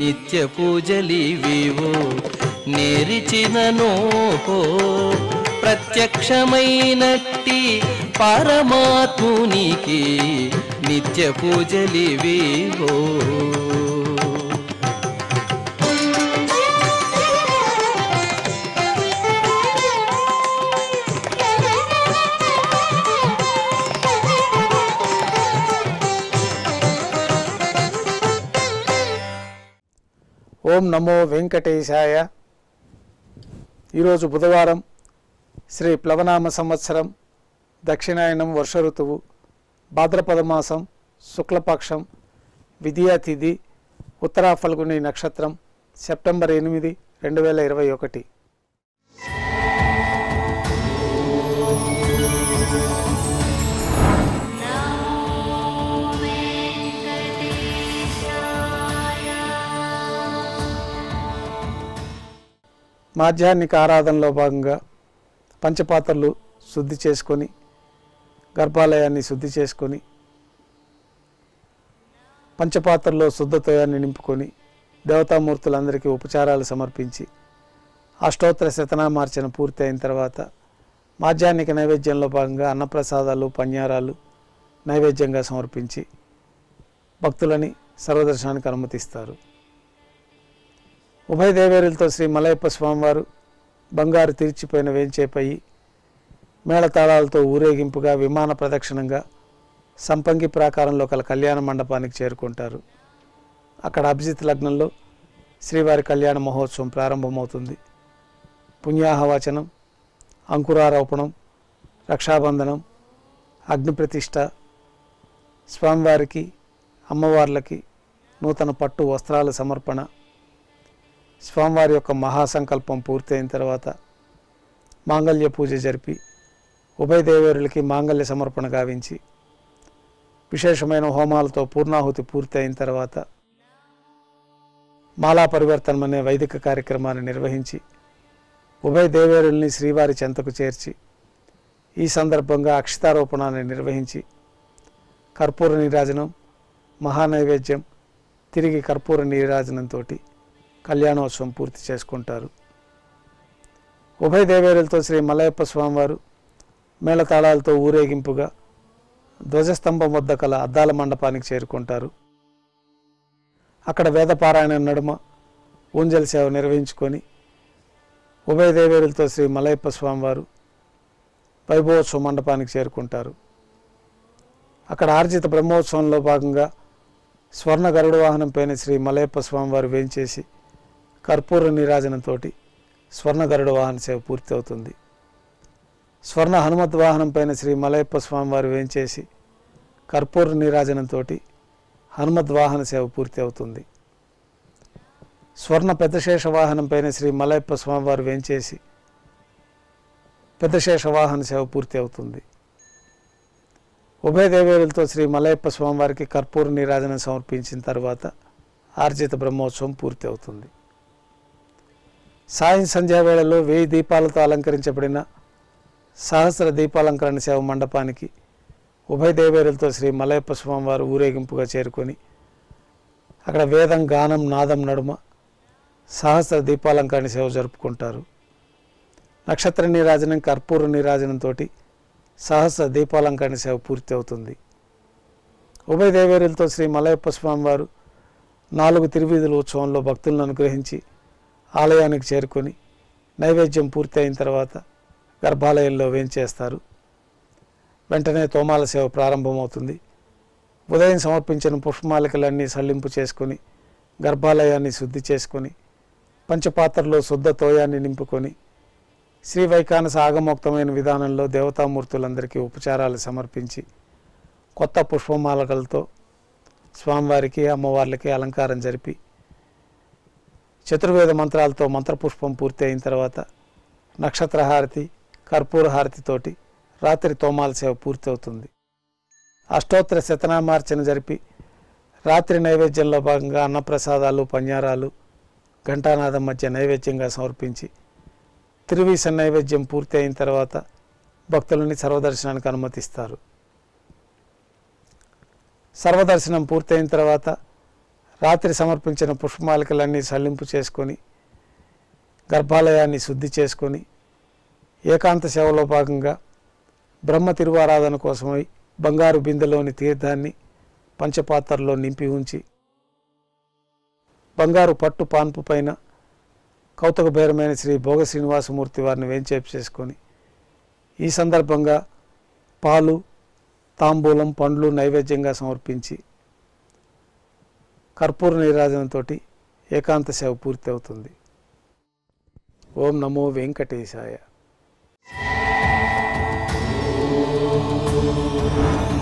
నిత్య పూజలివివో నేరిచినను ప్రత్యక్షమైనట్టి పరమాత్మునికి నిత్య పూజలివివో ఓం నమో వెంకటేశాయ ఈరోజు బుధవారం శ్రీ ప్లవనామ సంవత్సరం దక్షిణాయనం వర్ష ఋతువు భాద్రపద మాసం శుక్లపక్షం విద్యా తిథి ఉత్తరా ఫల్గుని నక్షత్రం సెప్టెంబర్ ఎనిమిది రెండు వేల ఇరవై ఒకటి మాధ్యాహ్నిక ఆరాధనలో భాగంగా పంచపాత్రలు శుద్ధి చేసుకొని గర్భాలయాన్ని శుద్ధి చేసుకొని పంచపాత్రలో శుద్ధతయాన్ని నింపుకొని దేవతామూర్తులందరికీ ఉపచారాలు సమర్పించి అష్టోత్తర శతనామార్చన పూర్తి అయిన తర్వాత మాధ్యాహ్నిక నైవేద్యంలో భాగంగా అన్నప్రసాదాలు పన్యారాలు నైవేద్యంగా సమర్పించి భక్తులని సర్వదర్శనానికి అనుమతిస్తారు ఉభయ దేవేరులతో శ్రీ మలయప్ప స్వామివారు బంగారు తీర్చిపోయిన వేంచేపయ్యి మేళతాళాలతో ఊరేగింపుగా విమాన ప్రదక్షిణంగా సంపంగి ప్రాకారంలో కల కళ్యాణ మండపానికి చేరుకుంటారు అక్కడ అభిజిత్ లగ్నంలో శ్రీవారి కళ్యాణ మహోత్సవం ప్రారంభమవుతుంది పుణ్యాహవచనం అంకురారోపణం రక్షాబంధనం అగ్నిప్రతిష్ఠ స్వామివారికి అమ్మవార్లకి నూతన పట్టు వస్త్రాల సమర్పణ స్వామివారి యొక్క మహాసంకల్పం పూర్తయిన తర్వాత మాంగళ్య పూజ జరిపి ఉభయ దేవేరులకి మాంగళ్య సమర్పణ గావించి విశేషమైన హోమాలతో పూర్ణాహుతి పూర్తి అయిన తర్వాత మాలా పరివర్తనం అనే వైదిక కార్యక్రమాన్ని నిర్వహించి ఉభయ దేవేరుల్ని శ్రీవారి చెంతకు చేర్చి ఈ సందర్భంగా అక్షితారోపణాన్ని నిర్వహించి కర్పూర నీరాజనం మహానైవేద్యం తిరిగి కర్పూర నీరాజనంతో కళ్యాణోత్సవం పూర్తి చేసుకుంటారు ఉభయ దేవేరులతో శ్రీ మలయప్ప స్వామివారు మేళతాళాలతో ఊరేగింపుగా ధ్వజస్తంభం వద్ద కల అద్దాల మండపానికి చేరుకుంటారు అక్కడ వేదపారాయణ నడుమ ఊంజల్ సేవ నిర్వహించుకొని ఉభయ దేవేరులతో శ్రీ మలయప్ప స్వామివారు వైభవోత్సవ మండపానికి చేరుకుంటారు అక్కడ ఆర్జిత బ్రహ్మోత్సవంలో భాగంగా స్వర్ణ గరుడ వాహనం పైన శ్రీ మలయప్ప స్వామివారు వేంచేసి కర్పూర నీరాజనంతో స్వర్ణ గరుడ వాహన సేవ పూర్తి అవుతుంది స్వర్ణ హనుమత్ వాహనం పైన శ్రీ మలయప్ప స్వామివారు వేంచేసి కర్పూర నీరాజనంతో హనుమద్ వాహన సేవ పూర్తి అవుతుంది స్వర్ణ పెద్దశేష వాహనం పైన శ్రీ మలయప్ప స్వామివారు వేంచేసి పెద్దశేష వాహన సేవ పూర్తి అవుతుంది ఉభయ దేవేరులతో శ్రీ మలయప్ప స్వామివారికి కర్పూర నీరాజనం సమర్పించిన తర్వాత ఆర్జిత బ్రహ్మోత్సవం పూర్తి అవుతుంది సాయం సంధ్యా వేళలో వెయ్యి దీపాలతో అలంకరించబడిన సహస్ర దీపాలంకరణ సేవ మండపానికి ఉభయ దేవేరులతో శ్రీ మలయప్ప స్వామివారు ఊరేగింపుగా చేరుకొని అక్కడ వేదం గానం నాదం నడుమ సహస్ర దీపాలంకరణ సేవ జరుపుకుంటారు నక్షత్ర నీరాజనం కర్పూర నీరాజనంతో సహస్ర దీపాలంకరణ సేవ పూర్తి అవుతుంది ఉభయ దేవేరులతో శ్రీ మలయప్ప స్వామివారు నాలుగు తిరువీధుల ఉత్సవంలో భక్తులను అనుగ్రహించి ఆలయానికి చేరుకొని నైవేద్యం పూర్తి అయిన తర్వాత గర్భాలయంలో వేంచేస్తారు వెంటనే తోమాల సేవ ప్రారంభమవుతుంది ఉదయం సమర్పించిన పుష్పమాలికలన్నీ సల్లింపు చేసుకొని గర్భాలయాన్ని శుద్ధి చేసుకొని పంచపాత్రలో శుద్ధ తోయాన్ని నింపుకొని శ్రీ వైకానస ఆగమోక్తమైన విధానంలో దేవతామూర్తులందరికీ ఉపచారాలు సమర్పించి కొత్త పుష్పమాలకలతో స్వామివారికి అమ్మవార్లకి అలంకారం జరిపి చతుర్వేద మంత్రాలతో మంత్రపుష్పం పూర్తి అయిన తర్వాత నక్షత్ర హారతి కర్పూర హారతితోటి రాత్రి తోమాల సేవ పూర్తి అవుతుంది అష్టోత్తర శతనామార్చన జరిపి రాత్రి నైవేద్యంలో భాగంగా అన్నప్రసాదాలు పన్యారాలు ఘంటానాదం మధ్య నైవేద్యంగా సమర్పించి తిరువీస నైవేద్యం పూర్తి అయిన తర్వాత భక్తులని సర్వదర్శనానికి అనుమతిస్తారు సర్వదర్శనం పూర్తయిన తర్వాత రాత్రి సమర్పించిన పుష్పమాలికలన్నీ సల్లింపు చేసుకొని గర్భాలయాన్ని శుద్ధి చేసుకొని ఏకాంత సేవలో భాగంగా బ్రహ్మ తిరువారాధన కోసమై బంగారు బిందెలోని తీర్థాన్ని పంచపాత్రలో నింపి ఉంచి బంగారు పట్టు పాన్పు పైన కౌతక బేరమైన శ్రీ భోగ శ్రీనివాసమూర్తి వారిని వేంచేపు చేసుకొని ఈ సందర్భంగా పాలు తాంబూలం పండ్లు నైవేద్యంగా సమర్పించి కర్పూర నీరాజనంతో ఏకాంత సేవ పూర్తి అవుతుంది ఓం నమో వెంకటేశాయ